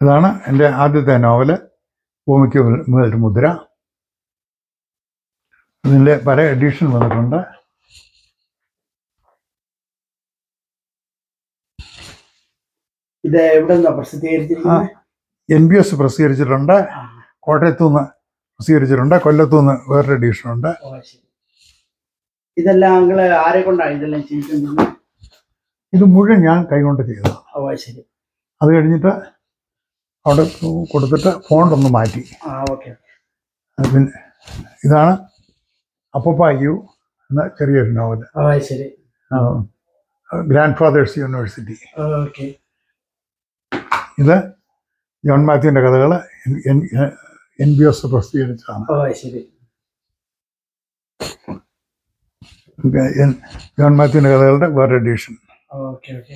ഇതാണ് എൻ്റെ ആദ്യത്തെ നോവല് ഭൂമിക്ക് മുതൽ മുദ്ര ഇതിൻ്റെ പല എഡിഷൻ വന്നിട്ടുണ്ട് ഇത് എവിടെ നിന്നാ പ്രസിദ്ധീകരിച്ചിരിക്കുന്നത് എൻ ബി എസ് പ്രസിദ്ധീകരിച്ചിട്ടുണ്ട് കോട്ടയത്തു നിന്ന് പ്രസിദ്ധീകരിച്ചിട്ടുണ്ട് കൊല്ലത്തു നിന്ന് വേറൊരു എഡിഷൻ ഉണ്ട് ഓ, ശരി. ഇതെല്ലാം നിങ്ങള് ആരെ കൊണ്ടാണ് ഇതെല്ലാം ചെയ്യിക്കുന്നത് ഇത് മുഴുവൻ ഞാൻ കൈകൊണ്ട് ചെയ്തതാണ് ഓ ശരി അത് കഴിഞ്ഞിട്ട് അവിടെ കൊടുത്തിട്ട് ഫോണ്ട് ഒന്ന് മാറ്റി ആ ഓക്കെ അത് പിന്നെ ഇതാണ് അപ്പപ്പ യു എന്ന ചെറിയൊരു നോവൽ ഓ ശരി ഗ്രാൻഡ് ഫാദേഴ്സ് യൂണിവേഴ്സിറ്റി ഓക്കെ ഇത് ജോൺ മാത്യുവിൻ്റെ കഥകൾ എൻ ബി എസ് പ്രസിദ്ധീകരിച്ചതാണ് ഓ ശരി എൻ- ജോൺ മാത്യുവിൻ്റെ കഥകളുടെ വേറെ എഡിഷൻ ഓക്കെ ഓക്കെ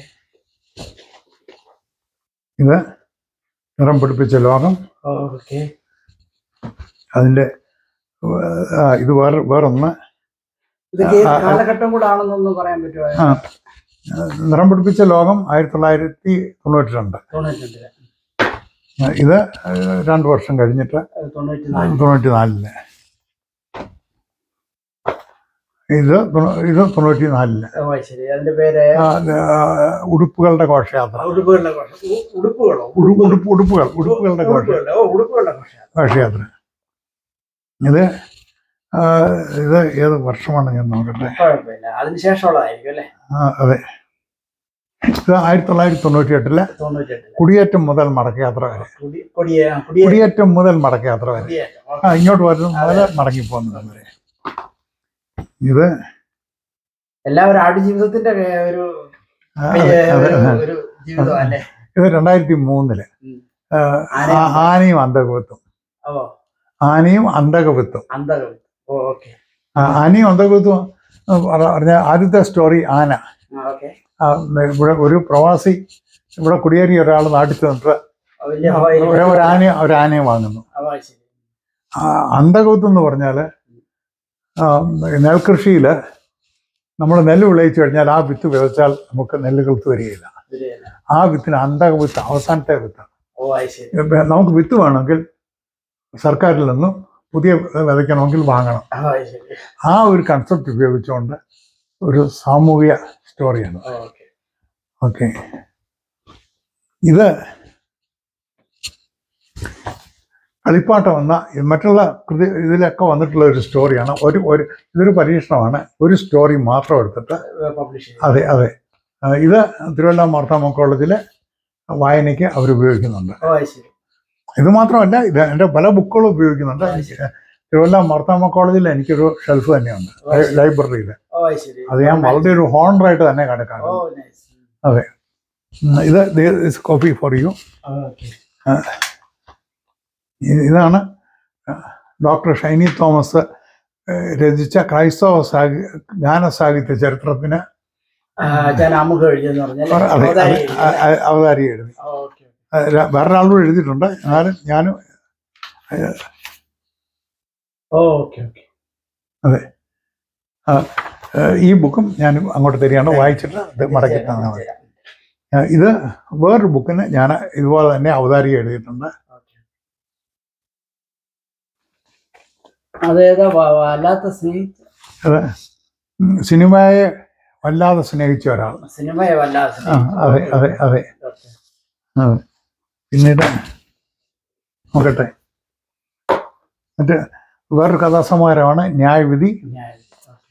ഇത് നിറം പിടിപ്പിച്ച ലോകം ഓക്കെ അതിൻ്റെ ആ, ഇത് വേറെ വേറൊന്ന് ഇതൊക്കെ ഏത് ആ, ആ, കാലഘട്ടം കൂടെ ആണെന്നൊന്ന് പറയാൻ പറ്റുമോ ആ നിറം പിടിപ്പിച്ച ലോകം ആയിരത്തി തൊള്ളായിരത്തി തൊണ്ണൂറ്റി രണ്ട് തൊണ്ണൂറ്റിരണ്ടില് ഇത് രണ്ട് വർഷം കഴിഞ്ഞിട്ട് തൊണ്ണൂറ്റി നാല് തൊണ്ണൂറ്റി നാലില് ഇത് തൊണ്ണൂ- ഇത് തൊണ്ണൂറ്റി നാലില് ഓ ശരി അതിന്റെ പേര് ഉടുപ്പുകളുടെ ഘോഷയാത്ര ഉടുപ്പുകളുടെ ഘോഷ ഉ- ഉടുപ്പുകളോ ഉടു- ഉടുപ്പ് ഉടുപ്പുകൾ ഉടുപ്പുകളുടെ ഘോഷ ഉടുപ്പുകളുടെ ഓ ഉടുപ്പുകളുടെ ഘോഷ ഘോഷയാത്ര ഇത് ആ, ഇത് ഏത് വർഷമാണ് ഞാൻ നോക്കട്ടെ കുഴപ്പമില്ല അതിനുശേഷമുള്ളതായിരിക്കും അല്ലേ ആ, അതെ ഇത് ആയിരത്തി തൊള്ളായിരത്തി തൊണ്ണൂറ്റി എട്ടിലെ തൊണ്ണൂറ്റെട്ടില് കുടിയേറ്റം മുതൽ മടക്കയാത്ര വരെ കുടി കൊടിയ കുടിയ കുടിയേറ്റം മുതൽ മടക്കയാത്ര വരെ കുടിയേറ്റം ഓ, ആ ഇങ്ങോട്ട് വരുന്ന മുതൽ മടങ്ങിപ്പോകുന്നത് വരെ ഇത് എല്ലാവരും ആടുജീവിതത്തിന്റെ ഏ, ഒരു ആ, ഏ, അതെ, അതെ, ഒരു- അതെ. ഒരു ജീവിതം അല്ലേ ഇത് രണ്ടായിരത്തി മൂന്നില് ഉം. ആ, ആനയും ആ- ആനയും അന്തകവിത്തും ഓ ആനയും അന്തകവിത്തും അന്തകം ഓ ഓക്കെ ആ, ആനയും അന്തകവിത്തും പറഞ്ഞ ആദ്യത്തെ സ്റ്റോറി ആന ഓക്കെ ആ, ഇവിടെ ഒരു പ്രവാസി ഇവിടെ കുടിയേറിയ ഒരാൾ നാട്ടിൽ ചെന്നിട്ട് വലിയ ഒരു ഒരു ആന ഒരു ആനയെ വാങ്ങുന്നു ഓ ശരി ആ, അന്തകവിത്ത് എന്ന് പറഞ്ഞാൽ നെൽകൃഷിയിൽ നമ്മൾ നെല്ല് വിളയിച്ചു കഴിഞ്ഞാൽ ആ വിത്ത് വിതച്ചാൽ നമുക്ക് നെല്ല് കിളുത്ത് വരികയില്ല ശരിയല്ല ആ വിത്തിന് അന്തകവിത്ത് അവസാനത്തെ വിത്താണ് ഓ അത് ശരി ഇപ്പൊ നമുക്ക് വിത്ത് വേണമെങ്കിൽ സർക്കാരിൽ നിന്നും പുതിയ വിതയ്ക്കണമെങ്കിൽ വാങ്ങണം ഓ അത് ശരി ആ ഒരു കൺസെപ്റ്റ് ഉപയോഗിച്ചുകൊണ്ട് ഒരു സാമൂഹിക സ്റ്റോറിയാണ് ഓ ഓക്കെ ഓക്കെ ഇത് കളിപ്പാട്ടം എന്ന മറ്റുള്ള കൃതി ഇതിലൊക്കെ വന്നിട്ടുള്ള ഒരു സ്റ്റോറിയാണ് ഒരു ഒരു ഇതൊരു പരീക്ഷണമാണ് ഒരു സ്റ്റോറി മാത്രം എടുത്തിട്ട് പബ്ലിഷ് ചെയ്തു അതെ അതെ ആ, ഇത് തിരുവല്ല മാർത്താമ കോളേജിലെ വായനയ്ക്ക് അവർ ഉപയോഗിക്കുന്നുണ്ട് ഓ അത് ശരി ഇത് മാത്രമല്ല ഇത് എൻ്റെ പല ബുക്കുകളും ഉപയോഗിക്കുന്നുണ്ട് എനിക്ക് തിരുവല്ല മാർത്താമ കോളേജിൽ എനിക്കൊരു ഷെൽഫ് തന്നെയുണ്ട് ലൈ- ലൈബ്രറിയിൽ ഓ അത് ശരി അത് ഞാൻ വളരെ ഒരു ഹോണറായിട്ട് തന്നെ കണക്കാണ് ഓ നൈസ് ഇത് കോപ്പി ഫോർ യു ഓക്കെ ഇതാണ് ഡോക്ടർ ഷൈനി തോമസ് ഏഹ്, രചിച്ച ക്രൈസ്തവ സാഹി ഗാന സാഹിത്യ ചരിത്രത്തിന് ഞാൻ അമുഖ എഴുതിയെന്ന് പറഞ്ഞാൽ അതെ അതെ, അ- അ- അവതാരി എഴുതി ഓക്കെ അത് ര- വേറൊരാളോട് എഴുതിയിട്ടുണ്ട് എന്നാലും ഞാനും ഓക്കെ ഓക്കെ ഏഹ്, ഈ ബുക്കും ഞാൻ അങ്ങോട്ട് തരികയാണ് വായിച്ചിട്ട് ഇത് മടക്കി തന്നാൽ മതി ഏഹ്, ഇത് വേറൊരു ബുക്കിന് ഞാൻ ഇതുപോലെ തന്നെ അവതാരിക എഴുതിയിട്ടുണ്ട് അതേതാ വ- വല്ലാത്ത സ്നേഹിച്ച അത് ഉം, സിനിമയെ വല്ലാതെ സ്നേഹിച്ച ഒരാൾ സിനിമയെ വല്ലാതെ ആ അതെ അതെ അതെ ഓക്കെ. അതെ പിന്നീട് നോക്കട്ടെ മറ്റ് വേറൊരു കഥാസമാഹാരമാണ് ന്യായവിധി ഞാൻ ഓക്കെ.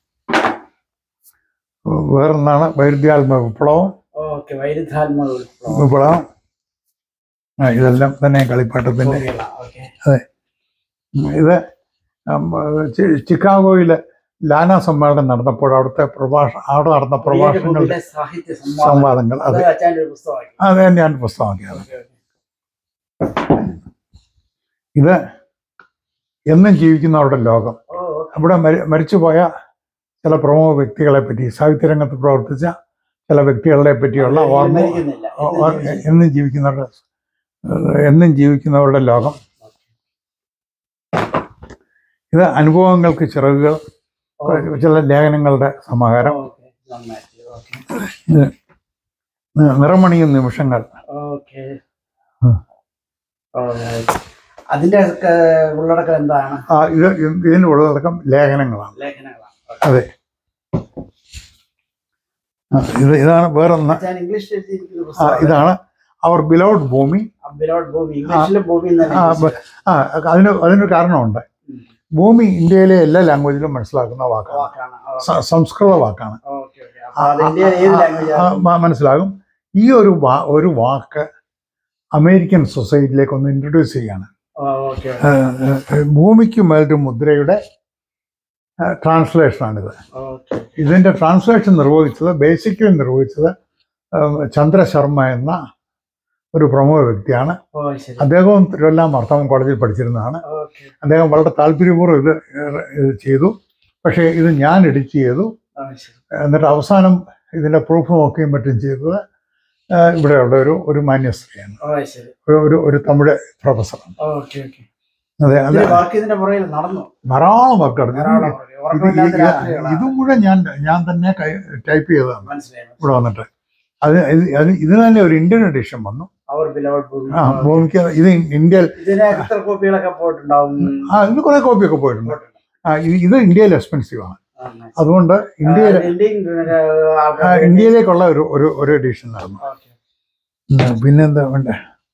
വേറൊന്നാണ് വൈരുദ്ധ്യാത്മ വിപ്ലവം ഓക്കെ വൈരുദ്ധാത്മക വിപ്ലവം വിപ്ലവം ആ, ഇതെല്ലാം തന്നെ കളിപ്പാട്ടത്തിൻ്റെ ഓക്കെയുള്ള, ഓക്കെ. ഉം, ഇത് ഉം, ചി- ചിക്കാഗോയിൽ ലാന സമ്മേളനം നടന്നപ്പോൾ അവിടുത്തെ പ്രഭാഷ അവിടെ നടന്ന പ്രഭാഷണങ്ങളുടെ കുടിയേറ്റ സാഹിത്യ സംവാദം സംവാദങ്ങൾ അത് അതെ അച്ഛൻ്റെ ഒരു പുസ്തകമായി അത് ഞാൻ പുസ്തകമാക്കിയത് ഓക്കെ, ഓക്കെ. ഇത് എന്നും ജീവിക്കുന്നവരുടെ ലോകം ഓ ഓക്കെ. അവിടെ മരി- മരിച്ചുപോയ ചില പ്രമുഖ വ്യക്തികളെ പറ്റി സാഹിത്യരംഗത്ത് പ്രവർത്തിച്ച ചില വ്യക്തികളെ പറ്റിയുള്ള അത് ഓർമ്മ മരിക്കുന്നില്ല. ഓ- ഓ- എന്നും ജീവിക്കുന്നവരുടെ എന്നും ജീവിക്കുന്നവരുടെ ലോകം ഇത് അനുഭവങ്ങൾക്ക് ചിറകുകൾ ഓക്കെ. ചില ലേഖനങ്ങളുടെ സമാഹാരം ഓക്കെ. നന്നായിട്ട്. ഓക്കെ. നി- നിറമണിയും നിമിഷങ്ങൾ ഓക്കെ. ഉം. Alright. അതിന്റെ ഒക്കെ ഉള്ളടക്കം എന്താണ് ആ ഇത് ഇതിൻ്റെ ഉള്ളടക്കം ലേഖനങ്ങളാണ് ലേഖനങ്ങളാണ് അതെ ആ, ഇത് ഇതാണ് വേറൊന്ന് ഞാൻ ഇംഗ്ലീഷിൽ എഴുതിയിരിക്കുന്ന ആ പുസ്തകം ഇതാണ് അവർ ബിലൗഡ് ഭൂമി അബിലോട്ട് ഭൂമി ഇംഗ്ലീഷിലെ ഭൂമി എന്ന് തന്നെ ആ, ഇംഗ്ലീഷിൽ. ആ അതിന് അതിനൊരു കാരണമുണ്ട് ഉം. ഭൂമി ഇന്ത്യയിലെ എല്ലാ ലാംഗ്വേജിലും മനസ്സിലാക്കുന്ന വാക്കാണ് വാക്കാണ് സ- സംസ്കൃത വാക്കാണ് ഓക്കെ ഓക്കെ അപ്പൊ അത് ഇന്ത്യയിൽ ഏത് ലാംഗ്വേജ് ആ, മ- മനസ്സിലാകും ഈ ഒരു വാ- ഒരു വാക്ക് അമേരിക്കൻ സൊസൈറ്റിയിലേക്ക് ഒന്ന് ഇൻട്രൊഡ്യൂസ് ചെയ്യാണ് ഓക്കെ ഏഹ്, ഏഹ്, ഭൂമിക്ക് മേലൊരു മുദ്രയുടെ ട്രാൻസ്ലേഷനാണിത് ഓക്കെ ഇതിന്റെ ട്രാൻസ്ലേഷൻ നിർവഹിച്ചത് ബേസിക്കലി നിർവഹിച്ചത് ഏഹ്, ചന്ദ്രശർമ്മ എന്ന ഒരു പ്രമുഖ വ്യക്തിയാണ് ഓ ശരി അദ്ദേഹവും തിരുവല്ല മർത്തമം കോളേജിൽ പഠിച്ചിരുന്നതാണ് ഓക്കെ അദ്ദേഹം വളരെ താല്പര്യപൂർവ്വം ഇത് ഏഹ്, ഇത് ചെയ്തു പക്ഷേ ഇത് ഞാൻ എഡിറ്റ് ചെയ്തു ആ ശരി എന്നിട്ട് അവസാനം ഇതിന്റെ പ്രൂഫ് നോക്കുകയും മറ്റും ചെയ്തത് ഏഹ്, ഇവിടെയുള്ള ഒരു ഒരു മാന്യസ്ത്രീയാണ് ഓ ശരി ഒരു ഒരു ഒരു തമിഴ് പ്രൊഫസറാണ് ഓക്കെ ഓക്കെ അതെ അതെ ഇതിന്റെ വർക്ക് ഇതിന്റെ പുറകിൽ നടന്നു ധാരാളം വർക്ക് നടന്നു ധാരാളം ഇത് പുറകിൽ. ഉറക്കമില്ലാത്ത ഇത് രാത്രികളാണ്. ഇത് മുഴുവൻ ഞാൻ ഞാൻ തന്നെ ടൈപ്പ് ചെയ്തതാണ് മനസ്സിലായി ഇവിടെ വന്നിട്ട് അത് ഇത് അത് ഇതിന് തന്നെ ഒരു ഇന്ത്യൻ എഡിഷൻ വന്നു അവർ ബിലൗഡ് ഭൂമി ആ ഭൂമിക്ക് ഇത് ഇന്ത്യയിൽ ഇതിന് എത്ര കോപ്പികളൊക്കെ പോയിട്ടുണ്ടാവും ആ ഇത് കുറെ കോപ്പിയൊക്കെ പോയിട്ടുണ്ട് ആ ഇത് ഇത് ഇന്ത്യയിൽ എക്സ്പെൻസീവ് ആണ് ആ, nice. അതുകൊണ്ട് ഇന്ത്യയിൽ ആ, ഇന്ത്യൻ പിന്നെ, ആ, ആൾക്കാർ ഇന്ത്യയിലേക്കുള്ള ഒരു ഒരു ഒരു എഡിഷൻ നടന്നു ഓക്കെ. ഉം, പിന്നെന്താ വേണ്ട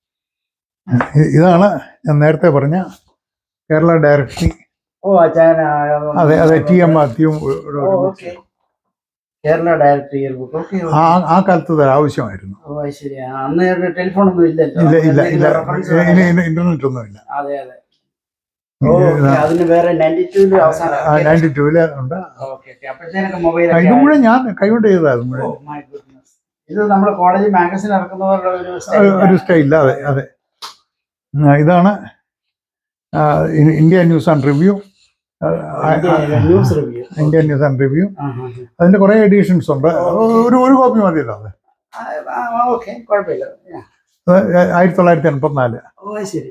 ഇതാണ് ഞാൻ നേരത്തെ പറഞ്ഞ കേരള ഡയറക്ടറി ഓ അച്ഛൻ അതെ അതെ ടി എം മാത്യുവും ഇവിടെ ഓ ഒരുമിച്ച്. Okay Kerala director year book okay ആ ആ കാലത്ത് ഇത് ആവശ്യമായിരുന്നു ഓ അത് ശരി ആ, അന്ന് ടെലിഫോൺ ഒന്നും ഇല്ലല്ലോ ഇല്ല ഇല്ല എന്തെങ്കിലും ഇല്ല reference ഇല്ല, വേണേ- ഇല്ല, ഇന്റർനെറ്റ് ഒന്നും ഇല്ല അതെ അതെ ഓ okay. അതിന് വേറെ നയൻറ്റി ടൂല് അവസാനം നയൻറ്റി ടൂല് ഉണ്ട് ഓക്കെ ഓക്കെ അപ്പോഴത്തേനൊക്കെ മൊബൈൽ ആ, ഇത് മുഴുവൻ ഞാൻ കൈകൊണ്ട് ചെയ്തതാണ് മുഴുവൻ ഇത് നമ്മുടെ കോളേജ് മാഗസിൻ ഇറക്കുന്ന പോലുള്ള ഒരു ഒരു- style ഒരു ആണ്. സ്റ്റൈൽ അതെ അതെ ആ, ഇതാണ് ആ, ഇ- India news and review India news review India news and review അതിന്റെ കുറെ എഡിഷൻസ് ഉണ്ട് ഒരു ഒരു കോപ്പി മതിയല്ലോ അത് ഓക്കെ കുഴപ്പമില്ല ആ. അത് ആയിരത്തി തൊള്ളായിരത്തി എൺപത്തിനാല് ഓ അത് ശരി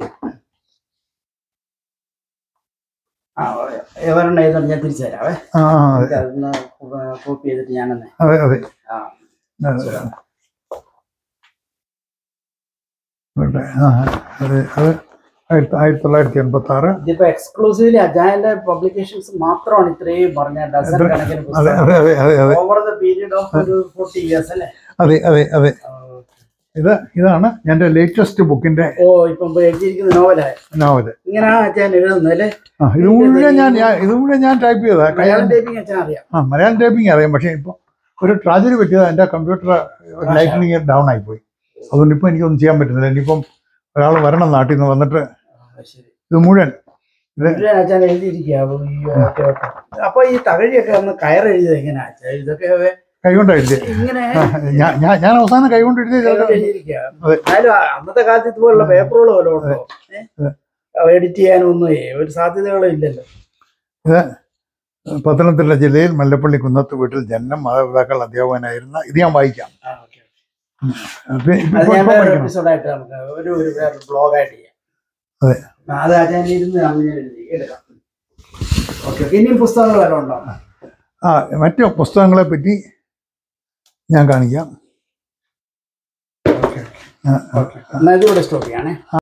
ആ എവരെണ്ണം ഏതാണ് ഞാൻ തിരിച്ചു തരാവേ ആ ആ, അതെ എനിക്ക് അതൊന്ന് കോപ്പി ചെയ്തിട്ട് ഞാനെന്നെ അതെ അതെ ആ അതെ. ഇവിടെ, ആ, അതെ അത് ആയിരത്തി ആയിരത്തി തൊള്ളായിരത്തി എൺപത്തി ആറ് ഇതിപ്പോ എക്സ്ക്ലൂസീവ്ലി അജായന്റെ പബ്ലിക്കേഷൻസ് മാത്രമാണ് ഇത്രയും പറഞ്ഞ ഡസൻ അതെ, കണക്കിന് അതെ അതെ അതെ അതെ അതെ ഓവർ ദ പീരീഡ് ഓഫ് ഒരു ഫോർട്ടി ഇയേഴ്സ് അല്ലേ അതെ അതെ അതെ ആ, ഇത് ഇതാണ് എൻ്റെ ലേറ്റസ്റ്റ് ബുക്കിന്റെ ഓ ഇപ്പം എഴുതിയിരിക്കുന്ന നോവലായ നോവല് ഇങ്ങനെ അച്ഛൻ എഴുതുന്നത് അല്ലേ ആ ഇത് മുഴുവൻ ഞാൻ ഞാൻ- ഇത് മുഴുവൻ ഞാൻ ടൈപ്പ് ചെയ്താ മലയാളം ടൈപ്പിംഗ് അച്ഛൻ അറിയാം ആ മലയാളം ടൈപ്പിംഗ് അറിയാം പക്ഷേ ഇപ്പോൾ ഒരു ട്രാജഡി പറ്റിയത് എൻ്റെ കമ്പ്യൂട്ടർ ലൈറ്റിനിങ് ഡൗൺ ആയിപ്പോയി അതുകൊണ്ട് ഇപ്പം എനിക്കൊന്നും ചെയ്യാൻ പറ്റുന്നില്ല ഇനിയിപ്പം ഒരാൾ വരണം നാട്ടിൽ നിന്ന് വന്നിട്ട് ആ, ശരി ഇത് മുഴുവൻ ഇത് മുഴുവൻ അച്ഛൻ എഴുതിയിരിക്കുക അപ്പൊ ഈ, ഓക്കേ, ഓക്കേ. അപ്പൊ ഈ തകഴിയൊക്കെ ഒന്ന് കയറെഴുതിയത് എങ്ങനെയാ അച്ഛാ ഇതൊക്കെ കൈകൊണ്ട് എഴുതിയത് ഇങ്ങനെ ഞാൻ ഞാൻ ഞാൻ അവസാനം കൈകൊണ്ട് എഴുതിയത് എഴുതിയിരിക്കുക അതെ. എന്നാലും ആ അന്നത്തെ കാലത്ത് ഇതുപോലുള്ള പേപ്പറുകൾ വല്ലതും ഉണ്ടോ എഡിറ്റ് ചെയ്യാനൊന്നും ഒരു സാധ്യതകളും ഇല്ലല്ലോ ഇത് പത്തനംതിട്ട ജില്ലയിൽ മല്ലപ്പള്ളി കുന്നത്ത് വീട്ടിൽ ജനനം മാതാപിതാക്കൾ അധ്യാപകനായിരുന്ന ഇത് ഞാൻ വായിക്കാം ആ, ഓക്കേ. ഇപ്പൊ- ഇപ്പൊ- അത് ഞാൻ ഇപ്പൊ വേറെ പഠിക്കണം. എപ്പിസോഡായിട്ട് നമുക്ക് ഒരു ഒരു വേറെ ബ്ലോഗായിട്ട് ചെയ്യാം അതെ. ആ, അത് അച്ഛൻ ഇരുന്ന് അങ്ങനെ എഴുതി എടുക്കാം ഓക്കെ ഇനിയും പുസ്തകങ്ങൾ വല്ലതും ഉണ്ടോ ആ മറ്റു പുസ്തകങ്ങളെ പറ്റി ഞാൻ കാണിക്കാം ഓക്കെ ആ, ആ. എന്നാൽ ഇതിവിടെ സ്റ്റോപ്പ് ചെയ്യാണേ